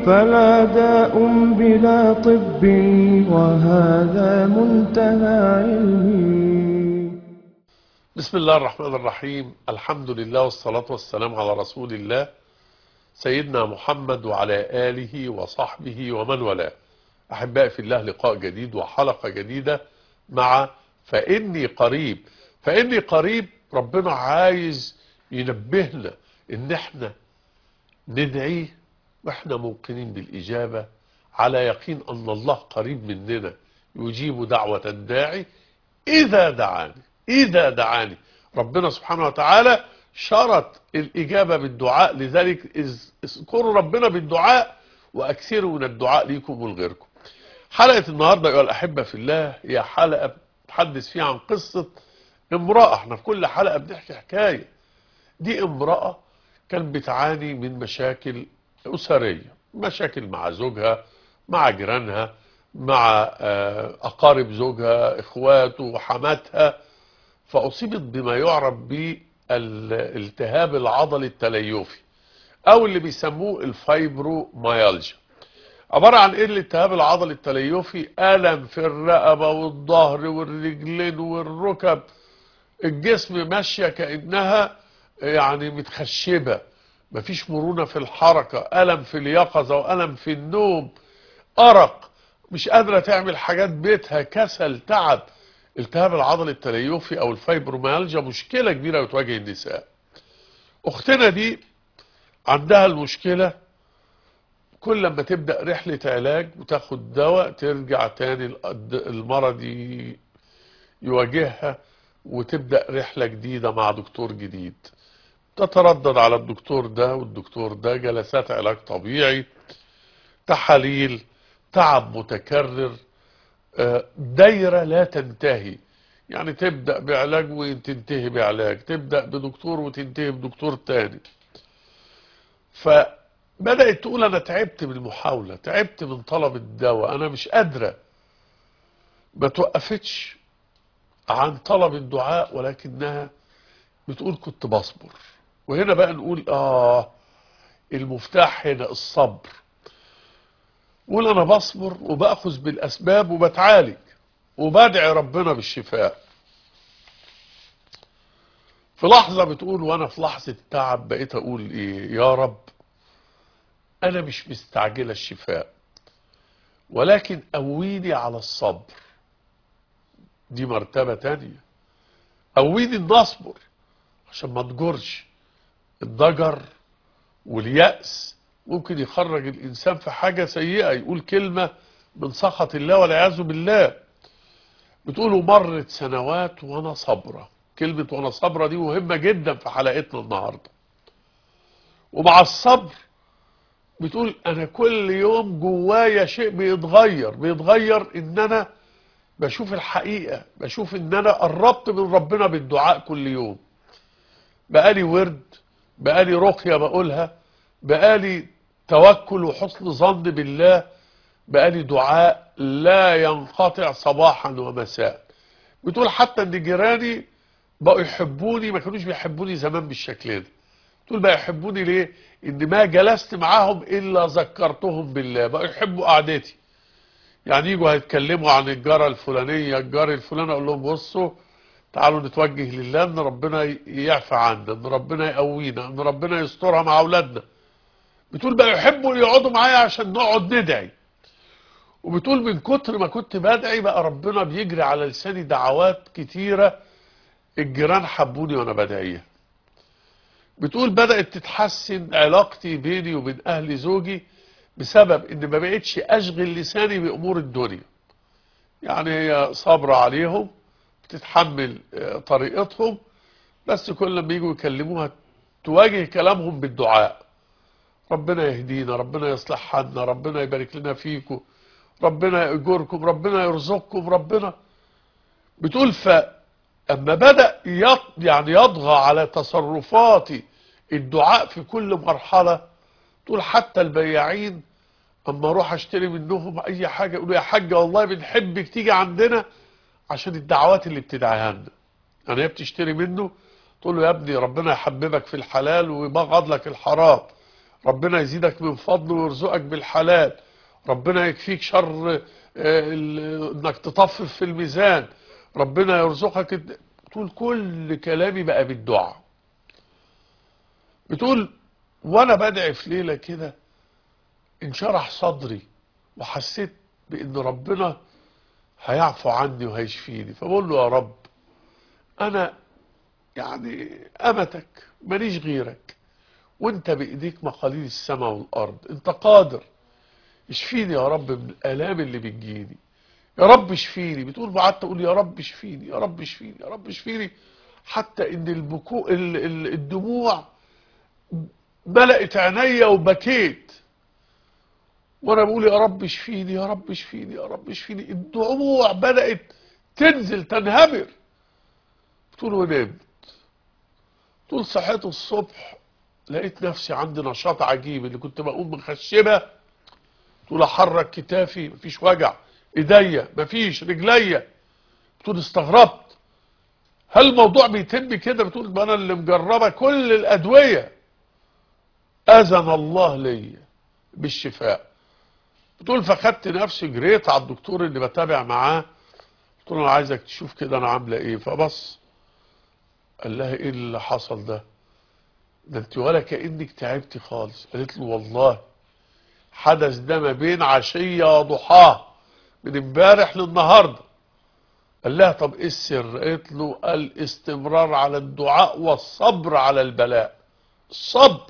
فلا داء بلا طب وهذا منتهى علمي بسم الله الرحمن الرحيم الحمد لله والصلاة والسلام على رسول الله سيدنا محمد وعلى آله وصحبه ومن والاه أحبائي في الله لقاء جديد وحلقة جديدة مع فإني قريب فإني قريب ربنا عايز ينبهنا إن احنا ندعيه واحنا موقنين بالإجابة على يقين أن الله قريب مننا يجيب دعوة الداعي إذا دعاني إذا دعاني ربنا سبحانه وتعالى شرط الإجابة بالدعاء لذلك اذكروا ربنا بالدعاء وأكثروا من الدعاء ليكم ولغيركم حلقة النهاردة أيها الأحبة في الله هي حلقة بتحدث فيها عن قصة امرأة احنا في كل حلقة بنحكي حكاية دي امرأة كانت بتعاني من مشاكل أسرية مشاكل مع زوجها مع جيرانها مع أقارب زوجها إخواته وحماتها فأصيبت بما يعرف بالالتهاب العضلي التليفي أو اللي بيسموه الفايبروميالجيا عبارة عن ايه الالتهاب العضلي التليفي ألم في الرقبة والظهر والرجلين والركب الجسم ماشية كأنها يعني متخشبة مفيش مرونة في الحركة ألم في اليقظة وألم في النوم أرق مش قادرة تعمل حاجات بيتها كسل تعب التهاب العضل التليفي أو الفايبروميالجيا مشكلة كبيرة بتواجه النساء أختنا دي عندها المشكلة كل لما تبدأ رحلة علاج وتاخد دواء ترجع تاني المرض يواجهها وتبدأ رحلة جديدة مع دكتور جديد تتردد على الدكتور ده والدكتور ده جلسات علاج طبيعي تحاليل تعب متكرر دايرة لا تنتهي يعني تبدأ بعلاج وتنتهي بعلاج تبدأ بدكتور وتنتهي بدكتور تاني فبدأت تقول أنا تعبت من المحاولة تعبت من طلب الدواء أنا مش قادرة ما توقفتش عن طلب الدعاء ولكنها بتقول كنت بصبر وهنا بقى نقول آه المفتاح هنا الصبر قول أنا بصبر وبأخذ بالأسباب وبتعالج وبدعي ربنا بالشفاء في لحظة بتقول وأنا في لحظة تعب بقيت أقول إيه يا رب أنا مش مستعجلة الشفاء ولكن قويني على الصبر دي مرتبة تانية قويني ان اصبر عشان ما تجرش الضجر واليأس ممكن يخرج الإنسان في حاجة سيئة يقول كلمة من سخط الله والعياذ بالله بتقولوا مرت سنوات وأنا صبرة كلمة وأنا صبرة دي مهمة جدا في حلقتنا النهاردة ومع الصبر بتقول أنا كل يوم جوايا شيء بيتغير بيتغير إن أنا بشوف الحقيقة بشوف إن أنا قربت من ربنا بالدعاء كل يوم بقالي ورد بقالي رقية بقولها بقالي توكل وحسن ظن بالله بقالي دعاء لا ينقطع صباحا ومساء بتقول حتى ان جيراني بقوا يحبوني ما كانوش بيحبوني زمان بالشكل ده بتقول بقى يحبوني ليه ان ما جلست معاهم الا ذكرتهم بالله بقوا يحبوا قعدتي يعني يجوا هيتكلموا عن الجارة الفلانية الجار الفلاني اقول لهم بصوا تعالوا نتوجه لله ان ربنا يعفى عنا ان ربنا يقوينا ان ربنا يسترها مع اولادنا بتقول بقى يحبوا يقعدوا معايا عشان نقعد ندعي وبتقول من كتر ما كنت بدعي بقى ربنا بيجري على لساني دعوات كتيرة الجيران حبوني وانا بدعيها بتقول بدأت تتحسن علاقتي بيني وبين اهل زوجي بسبب ان ما بقتش اشغل لساني بامور الدنيا يعني هي صابرة عليهم بتتحمل طريقتهم بس كل لما يجوا يكلموها تواجه كلامهم بالدعاء ربنا يهدينا ربنا يصلح حالنا ربنا يبارك لنا فيكم ربنا يأجركم ربنا يرزقكم ربنا بتقول فأما بدأ يعني يطغى على تصرفاتي الدعاء في كل مرحلة تقول حتى البياعين اما اروح اشتري منهم اي حاجة يقولوا يا حاجة والله بنحبك تيجي عندنا عشان الدعوات اللي بتدعيها لنا يعني هي بتشتري منه تقول له يا ابني ربنا يحببك في الحلال ويبغض لك الحرام ربنا يزيدك من فضله ويرزقك بالحلال ربنا يكفيك شر آه، ال- انك تطفف في الميزان ربنا يرزقك الد- بتقول كل كلامي بقى بالدعاء بتقول وانا بدعي في ليله كده انشرح صدري وحسيت بان ربنا هيعفو عني وهيشفيني فبقول له يا رب انا يعني امتك ماليش غيرك وانت بايديك مقاليد السماء والارض انت قادر اشفيني يا رب من الالام اللي بتجيني يا رب اشفيني بتقول وقعدت اقول يا رب اشفيني يا رب اشفيني يا رب اشفيني حتى ان البكوء ال- ال- الدموع ملأت عينيا وبكيت وانا بقول يا رب اشفيني يا رب اشفيني يا رب اشفيني الدموع بدأت تنزل تنهمر بتقول ونمت طول صحيت الصبح لقيت نفسي عندي نشاط عجيب اللي كنت بقوم مخشبه تقول احرك كتافي مفيش وجع ايديا مفيش رجليا بتقول استغربت هل الموضوع بيتم كده بتقول ما انا اللي مجربه كل الادويه اذن الله ليا بالشفاء بتقول فخدت نفسي جريت على الدكتور اللي بتابع معاه قلت له انا عايزك تشوف كده انا عامله ايه فبص قال لها ايه اللي حصل ده ده انت ولا كانك تعبتي خالص قالت له والله حدث ده ما بين عشيه وضحاها من امبارح للنهارده قال لها طب ايه السر قالت له الاستمرار على الدعاء والصبر على البلاء الصبر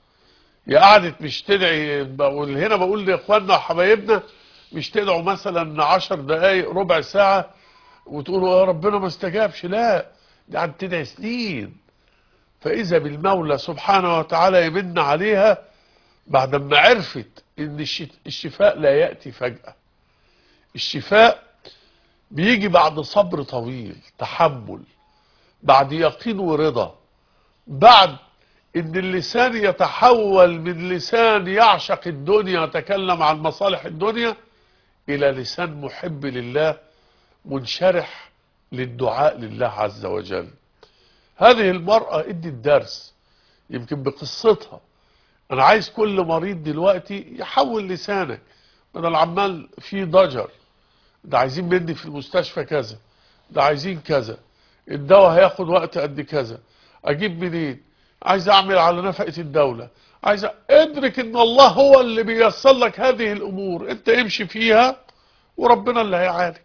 يا قعدت مش تدعي بقول هنا بقول لاخواننا وحبايبنا مش تدعوا مثلا عشر دقايق ربع ساعة وتقولوا يا ربنا ما استجابش لا دي قعدت تدعي سنين فإذا بالمولى سبحانه وتعالى يمن عليها بعد ما عرفت ان الش- الشفاء لا يأتي فجأة الشفاء بيجي بعد صبر طويل تحمل بعد يقين ورضا بعد ان اللسان يتحول من لسان يعشق الدنيا يتكلم عن مصالح الدنيا الى لسان محب لله منشرح للدعاء لله عز وجل هذه المرأة ادي الدرس يمكن بقصتها انا عايز كل مريض دلوقتي يحول لسانك بدل عمال في ضجر ده عايزين مني في المستشفى كذا ده عايزين كذا الدواء هياخد وقت قد كذا اجيب منين عايز اعمل على نفقة الدولة عايز أ- ادرك ان الله هو اللي بييسر لك هذه الامور انت امشي فيها وربنا اللي هيعالج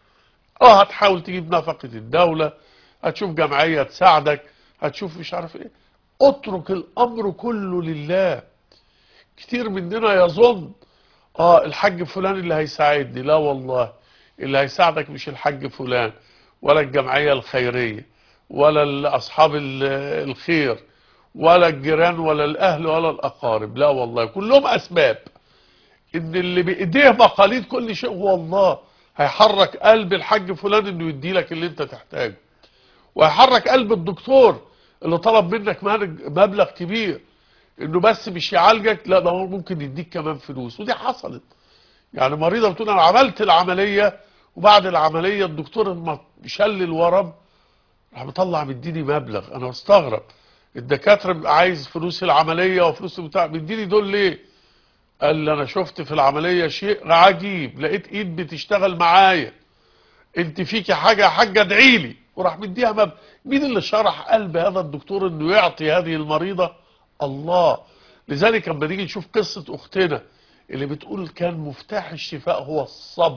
اه هتحاول تجيب نفقة الدولة هتشوف جمعية تساعدك هتشوف مش عارف ايه اترك الامر كله لله كتير مننا يظن اه الحاج فلان اللي هيساعدني لا والله اللي هيساعدك مش الحاج فلان ولا الجمعية الخيرية ولا ال- اصحاب ال- الخير ولا الجيران ولا الاهل ولا الاقارب لا والله كلهم اسباب ان اللي بايديه مقاليد كل شيء هو الله هيحرك قلب الحاج فلان انه يدي لك اللي انت تحتاجه وهيحرك قلب الدكتور اللي طلب منك مهل- مبلغ كبير انه بس مش يعالجك لا ده هو ممكن يديك كمان فلوس ودي حصلت يعني مريضه بتقول انا عملت العمليه وبعد العمليه الدكتور لما شل الورم راح مطلع مديني مبلغ انا بستغرب الدكاتره بيبقى عايز فلوس العمليه وفلوس بتاع مديني دول ليه قال لي انا شفت في العمليه شيء عجيب لقيت ايد بتشتغل معايا انت فيكي حاجه يا حاجه ادعي لي وراح مديها مبلغ مين اللي شرح قلب هذا الدكتور انه يعطي هذه المريضه الله لذلك لما نيجي نشوف قصه اختنا اللي بتقول كان مفتاح الشفاء هو الصبر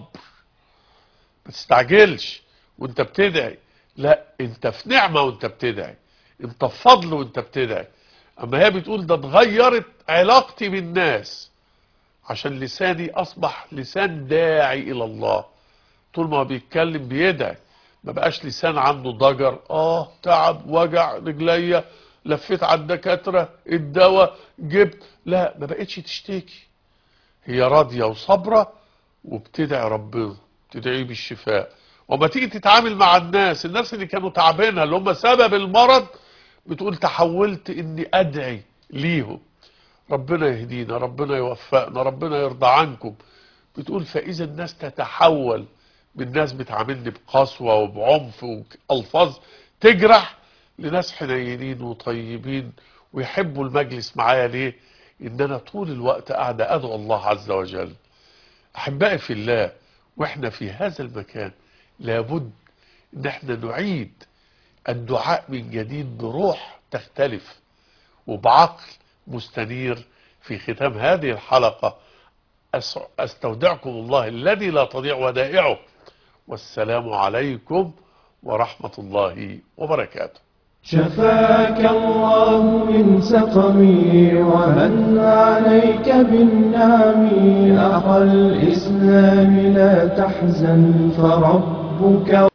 ما تستعجلش وانت بتدعي لا انت في نعمة وانت بتدعي انت في فضل وانت بتدعي اما هي بتقول ده اتغيرت علاقتي بالناس عشان لساني اصبح لسان داعي الى الله طول ما هو بيتكلم بيدعي ما بقاش لسان عنده ضجر اه تعب وجع رجليا لفيت على الدكاترة الدواء جبت لا ما بقتش تشتكي هي راضية وصابرة وبتدعي ربنا تدعي بالشفاء وما تيجي تتعامل مع الناس الناس اللي كانوا تعبانها اللي هم سبب المرض بتقول تحولت اني ادعي ليهم ربنا يهدينا ربنا يوفقنا ربنا يرضى عنكم بتقول فاذا الناس تتحول من ناس بتعاملني بقسوة وبعنف والفاظ تجرح لناس حنينين وطيبين ويحبوا المجلس معايا ليه ان انا طول الوقت قاعد ادعو الله عز وجل احبائي في الله واحنا في هذا المكان لابد ان احنا نعيد الدعاء من جديد بروح تختلف وبعقل مستنير في ختام هذه الحلقة أس- استودعكم الله الذي لا تضيع ودائعه والسلام عليكم ورحمة الله وبركاته شفاك الله من سقمي ومن عليك بالنعم أخا الإسلام لا تحزن فربك